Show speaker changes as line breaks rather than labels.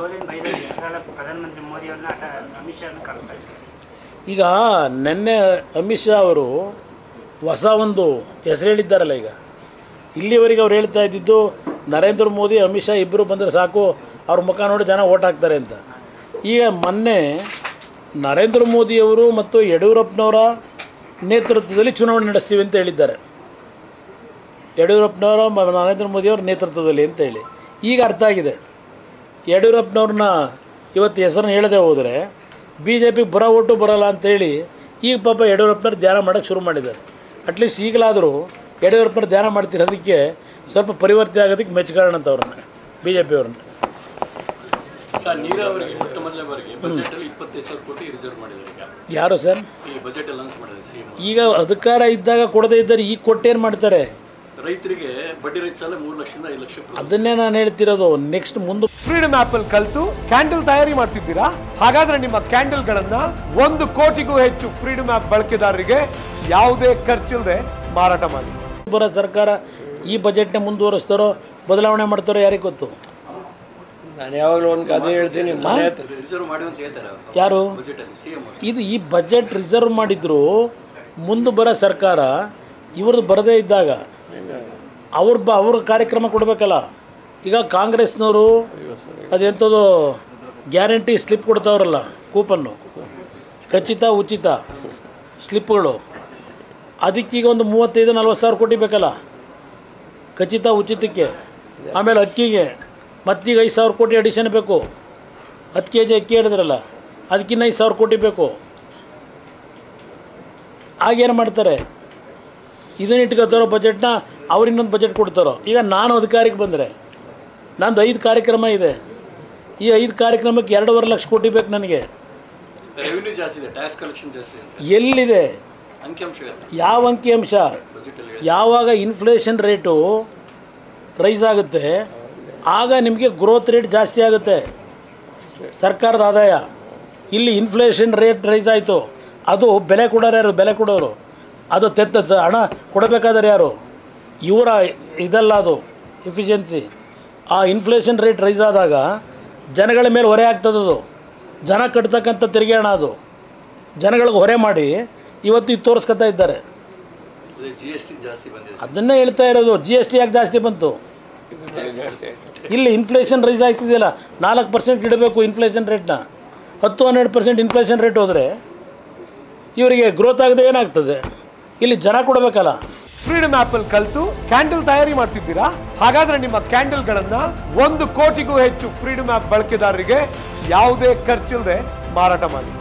ಸೋಲಿನ ಭಯದಲ್ಲಿ ಅಕಾಲ ಪ್ರಧಾನಮಂತ್ರಿ ಮೋದಿ ಅವ್ರನ್ನ ಅಟ ಅಮಿತ್ ಶಾ ಕಳಿಸ್ತಾ ಇದ್ದಾರೆ
ಈಗ ನಿನ್ನೆ ಅಮಿತ್ ಶಾ ಅವರು ಹೊಸ ಒಂದು ಹೆಸರು ಹೇಳಿದ್ದಾರಲ್ಲ ಈಗ ಇಲ್ಲಿವರೆಗೆ ಅವ್ರು ಹೇಳ್ತಾ ಇದ್ದಿದ್ದು ನರೇಂದ್ರ ಮೋದಿ ಅಮಿತ್ ಶಾ ಇಬ್ಬರು ಬಂದರೆ ಸಾಕು ಅವ್ರ ಮುಖ ನೋಡಿ ಜನ ಓಟ್ ಹಾಕ್ತಾರೆ ಅಂತ ಈಗ ಮೊನ್ನೆ ನರೇಂದ್ರ ಮೋದಿಯವರು ಮತ್ತು ಯಡಿಯೂರಪ್ಪನವರ ನೇತೃತ್ವದಲ್ಲಿ ಚುನಾವಣೆ ನಡೆಸ್ತೀವಿ ಅಂತ ಹೇಳಿದ್ದಾರೆ ಯಡಿಯೂರಪ್ಪನವರ ಮ- ನರೇಂದ್ರ ಮೋದಿಯವರ ನೇತೃತ್ವದಲ್ಲಿ ಅಂತ ಹೇಳಿ ಈಗ ಅರ್ಥ ಆಗಿದೆ ಯಡಿಯೂರಪ್ಪನವ್ರನ್ನ ಇವತ್ತು ಹೆಸರನ್ನ ಹೇಳದೆ ಹೋದರೆ ಬಿ ಜೆ ಪಿಗೆ ಬರೋ ಓಟು ಬರೋಲ್ಲ ಅಂತೇಳಿ ಈಗ ಪಾಪ ಯಡಿಯೂರಪ್ಪನವ್ರು ಧ್ಯಾನ ಮಾಡೋಕ್ಕೆ ಶುರು ಮಾಡಿದ್ದಾರೆ ಅಟ್ಲೀಸ್ಟ್ ಈಗಲಾದರೂ ಯಡಿಯೂರಪ್ಪನವ್ರು ಧ್ಯಾನ ಮಾಡ್ತಿರೋದಕ್ಕೆ ಸ್ವಲ್ಪ ಪರಿವರ್ತನೆ ಆಗೋದಕ್ಕೆ ಮೆಚ್ಕೊಳ್ಳೋಣ ಅಂತ ಅವ್ರನ್ನ ಬಿ ಜೆ ಪಿಯವ್ರನ್ನ
ಸರ್ ನೀರಾವರಿಗೆ ಮೊಟ್ಟ ಮೊದಲನೇ ಬಾರಿಗೆ ಬಜೆಟ್ ಅಲ್ಲಿ ಇಪ್ಪತ್ತೈದು ಸಾವಿರ ಕೋಟಿ ರಿಸರ್ವ್ ಮಾಡಿದ್ದಾರೆ ಈಗ
ಯಾರು ಸರ್
ಈ ಬಜೆಟ್ ಅಲ್ಲಿ ಲಾಂಚ್ ಮಾಡಿದ್ದಾರೆ ಸಿಎಂ
ಈಗ ಅಧಿಕಾರ ಇದ್ದಾಗ ಕೊಡದೇ ಇದ್ದರೆ ಈಗ ಕೊಟ್ಟೇನು ಮಾಡ್ತಾರೆ
ರೈತರಿಗೆ ಬಡ್ಡಿ ರೈತ ಸಾಲ ಮೂರು ಲಕ್ಷದಿಂದ ಐದು ಲಕ್ಷ ಕೊಡ್ತಾರೆ.
ಅದನ್ನೇ ನಾನು ಹೇಳ್ತಿರೋದು ನೆಕ್ಸ್ಟ್ ಮುಂದೆ
ಫ್ರೀಡಮ್ ಆಪ್ ಅಲ್ಲಿ ಕಲ್ತು ಕ್ಯಾಂಡಲ್ ತಯಾರಿ ಮಾಡ್ತಿದ್ದೀರಾ ಹಾಗಾದ್ರೆ ನಿಮ್ಮ ಕ್ಯಾಂಡಲ್ ಗಳನ್ನ ಒಂದು ಕೋಟಿಗೂ ಹೆಚ್ಚು ಫ್ರೀಡಮ್ ಆಪ್ ಬಳಕೆದಾರರಿಗೆ ಯಾವುದೇ ಖರ್ಚಿಲ್ಲದೆ ಮಾರಾಟ ಮಾಡಿ
ಬರೋ ಸರ್ಕಾರ ಈ ಬಜೆಟ್ನ ಮುಂದುವರಿಸ್ತಾರೋ ಬದಲಾವಣೆ ಮಾಡ್ತಾರೋ ಯಾರಿಗೆ ಗೊತ್ತು
ನಾನು ಯಾವಾಗಲೂ ಒಂದು ಕಥೆ ಹೇಳ್ತೀನಿ ಮನೆ ಹತ್ರ
ರಿಸರ್ವ್ ಮಾಡಿ ಅಂತ ಹೇಳ್ತಾರೆ ಅವರು
ಯಾರು
ಬಜೆಟ್ ಅಲ್ಲಿ ಸಿಎಂ
ಇದು ಈ ಬಜೆಟ್ ರಿಸರ್ವ್ ಮಾಡಿದ್ರು ಮುಂದೆ ಬರೋ ಸರ್ಕಾರ ಇವ್ರದ್ದು ಬರದೇ ಇದ್ದಾಗ ಅವ್ರ ಬ ಅವ್ರ ಕಾರ್ಯಕ್ರಮ ಕೊಡಬೇಕಲ್ಲ ಈಗ ಕಾಂಗ್ರೆಸ್ನವರು ಅದೆಂಥದ್ದು ಗ್ಯಾರಂಟಿ ಸ್ಲಿಪ್ ಕೊಡ್ತಾವ್ರಲ್ಲ ಕೂಪನ್ನು ಖಚಿತ ಉಚಿತ ಸ್ಲಿಪ್ಗಳು ಅದಕ್ಕೀಗ ಒಂದು ಮೂವತ್ತೈದು ನಲ್ವತ್ತು ಸಾವಿರ ಕೋಟಿ ಬೇಕಲ್ಲ ಖಚಿತ ಉಚಿತಕ್ಕೆ ಆಮೇಲೆ ಅಕ್ಕಿಗೆ ಮತ್ತೀಗ ಐದು ಸಾವಿರ ಕೋಟಿ ಅಡಿಷನ್ ಬೇಕು ಹತ್ತು ಕೆ ಜಿ ಅಕ್ಕಿ ಹೇಳಿದ್ರಲ್ಲ ಅದಕ್ಕಿನ್ನ ಐದು ಸಾವಿರ ಕೋಟಿ ಬೇಕು ಆಗೇನು ಮಾಡ್ತಾರೆ ಇದನ್ನ ಇಟ್ಕೋತಾರೋ ಬಜೆಟ್ನ ಅವ್ರು ಇನ್ನೊಂದು ಬಜೆಟ್ ಕೊಡ್ತಾರೋ ಈಗ ನಾನು ಅಧಿಕಾರಕ್ಕೆ ಬಂದರೆ ನಂದು ಐದು ಕಾರ್ಯಕ್ರಮ ಇದೆ ಈ ಐದು ಕಾರ್ಯಕ್ರಮಕ್ಕೆ ಎರಡೂವರೆ ಲಕ್ಷ ಕೋಟಿ ಬೇಕು ನನಗೆ
ರೆವಿನ್ಯೂ ಜಾಸ್ತಿ ಇದೆ ಟ್ಯಾಕ್ಸ್ ಕಲೆಕ್ಷನ್ ಜಾಸ್ತಿ ಇದೆ
ಎಲ್ಲಿದೆ
ಅಂಕಿಅಂಶ ಇದೆ
ಯಾವ ಅಂಕಿಅಂಶ
ಬಜೆಟ್ ಅಲ್ಲಿ
ಯಾವಾಗ ಇನ್ಫ್ಲೇಷನ್ ರೇಟು ರೈಸ್ ಆಗುತ್ತೆ ಆಗ ನಿಮಗೆ ಗ್ರೋತ್ ರೇಟ್ ಜಾಸ್ತಿ ಆಗುತ್ತೆ ಸರ್ಕಾರದ ಆದಾಯ ಇಲ್ಲಿ ಇನ್ಫ್ಲೇಷನ್ ರೇಟ್ ರೈಸ್ ಆಯಿತು ಅದು ಬೆಲೆ ಕೊಡೋರು ಯಾರು ಬೆಲೆ ಕೊಡೋರು ಅದು ತೆತ್ತ ಹಣ ಕೊಡಬೇಕಾದ್ರೆ ಯಾರು ಇವರ ಇದಲ್ಲ ಅದು ಎಫಿಷಿಯನ್ಸಿ ಆ ಇನ್ಫ್ಲೇಷನ್ ರೇಟ್ ರೈಸ್ ಆದಾಗ ಜನಗಳ ಮೇಲೆ ಹೊರೆ ಆಗ್ತದದು ಜನ ಕಟ್ತಕ್ಕಂಥ ತೆರಿಗೆ ಹಣ ಅದು ಜನಗಳಿಗೆ ಹೊರೆ ಮಾಡಿ ಇವತ್ತು ಇದು ತೋರಿಸ್ಕೊತಾ ಇದ್ದಾರೆ
ಜಿ ಎಸ್ ಟಿ ಜಾಸ್ತಿ ಬಂದಿದೆ
ಅದನ್ನೇ ಹೇಳ್ತಾ ಇರೋದು ಜಿ ಎಸ್ ಟಿ ಯಾಕೆ ಜಾಸ್ತಿ ಬಂತು ಇಲ್ಲಿ ಇನ್ಫ್ಲೇಷನ್ ರೈಸ್ ಆಗ್ತಿದೆಯಲ್ಲ ನಾಲ್ಕು ಪರ್ಸೆಂಟ್ ಇಡಬೇಕು ಇನ್ಫ್ಲೇಷನ್ ರೇಟ್ನ ಹತ್ತು ಹನ್ನೆರಡು ಪರ್ಸೆಂಟ್ ಇನ್ಫ್ಲೇಷನ್ ರೇಟ್ ಹೋದರೆ ಇವರಿಗೆ ಗ್ರೋತ್ ಆಗದೆ ಏನಾಗ್ತದೆ ಇಲ್ಲಿ ಜನ ಕೊಡಬೇಕಲ್ಲ
ಫ್ರೀಡಮ್ ಆಪ್ ಅಲ್ಲಿ ಕಲ್ತು ಕ್ಯಾಂಡಲ್ ತಯಾರಿ ಮಾಡ್ತಿದ್ದೀರಾ ಹಾಗಾದ್ರೆ ನಿಮ್ಮ ಕ್ಯಾಂಡಲ್ ಗಳನ್ನ ಒಂದು ಕೋಟಿಗೂ ಹೆಚ್ಚು ಫ್ರೀಡಮ್ ಆಪ್ ಬಳಕೆದಾರರಿಗೆ ಯಾವುದೇ ಖರ್ಚಿಲ್ಲದೆ ಮಾರಾಟ ಮಾಡಿ